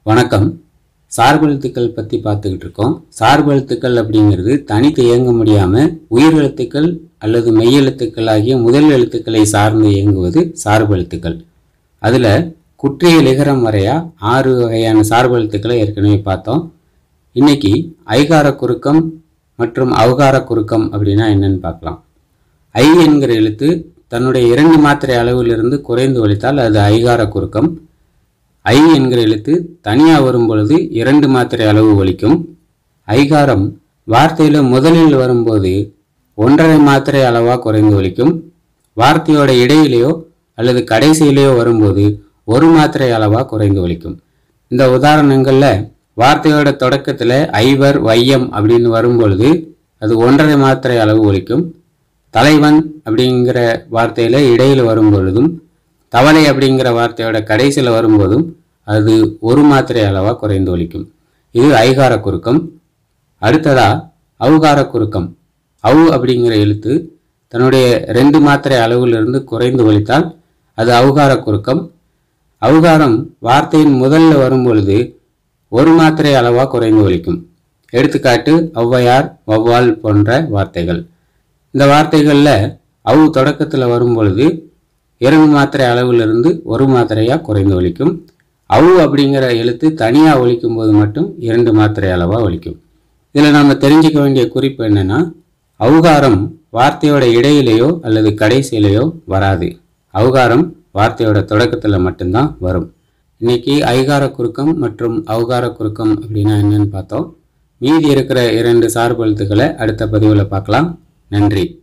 வணக்கம் சார்பெழுத்துக்கள் பற்றி பார்த்துக்கிட்டு இருக்கோம் சார்பெழுத்துக்கள் அப்படிங்கிறது தனித்து இயங்க முடியாமல் உயிரெழுத்துக்கள் அல்லது மெய்யெழுத்துக்கள் ஆகிய முதல் எழுத்துக்களை சார்ந்து இயங்குவது சார்பெழுத்துக்கள் அதில் குற்றிய லிகரம் வரையா ஆறு வகையான சார்பெழுத்துக்களை ஏற்கனவே பார்த்தோம் இன்னைக்கு ஐகார குறுக்கம் மற்றும் அவகார குறுக்கம் அப்படின்னா என்னன்னு பார்க்கலாம் ஐ என்கிற எழுத்து தன்னுடைய இரண்டு மாத்திரை அளவிலிருந்து குறைந்து ஒலித்தால் அது ஐகார குறுக்கம் ஐ என்கிற எழுத்து தனியாக வரும் பொழுது இரண்டு மாத்திரை அளவு ஒலிக்கும் ஐகாரம் வார்த்தையில் முதலில் வரும்போது ஒன்றரை மாத்திரை அளவாக குறைந்து ஒலிக்கும் வார்த்தையோட இடையிலேயோ அல்லது கடைசியிலேயோ வரும்போது ஒரு மாத்திரை அளவாக குறைந்து ஒலிக்கும் இந்த உதாரணங்களில் வார்த்தையோட தொடக்கத்தில் ஐவர் வையம் அப்படின்னு வரும்பொழுது அது ஒன்றரை மாத்திரை அளவு ஒலிக்கும் தலைவன் அப்படிங்கிற வார்த்தையில் இடையில் வரும் பொழுதும் தவளை அப்படிங்கிற வார்த்தையோட கடைசியில் வரும்போதும் அது ஒரு மாத்திரை அளவாக குறைந்து ஒலிக்கும் இது ஐகார குறுக்கம் அடுத்ததா அவுகார குறுக்கம் அவு அப்படிங்கிற எழுத்து தன்னுடைய ரெண்டு மாத்திரை அளவிலிருந்து குறைந்து ஒலித்தால் அது அவுகார குறுக்கம் அவுகாரம் வார்த்தையின் முதல்ல வரும் பொழுது ஒரு மாத்திரை அளவாக குறைந்து ஒலிக்கும் எடுத்துக்காட்டு ஔவையார் வௌவால் போன்ற வார்த்தைகள் இந்த வார்த்தைகளில் அவு தொடக்கத்தில் வரும் பொழுது இரண்டு மாத்திரை அளவிலிருந்து ஒரு மாத்திரையாக குறைந்து ஒலிக்கும் அவு அப்படிங்கிற எழுத்து தனியாக ஒலிக்கும் போது மட்டும் இரண்டு மாத்திரை அளவாக ஒலிக்கும் இதில் நாம் தெரிஞ்சுக்க வேண்டிய குறிப்பு என்னன்னா அவுகாரம் வார்த்தையோட இடையிலேயோ அல்லது கடைசியிலேயோ வராது அவுகாரம் வார்த்தையோட தொடக்கத்தில் மட்டும்தான் வரும் இன்னைக்கு ஐகார குறுக்கம் மற்றும் அவுகார குறுக்கம் அப்படின்னா என்னன்னு பார்த்தோம் மீதி இருக்கிற இரண்டு சார்பெழுத்துக்களை அடுத்த பதிவில் பார்க்கலாம் நன்றி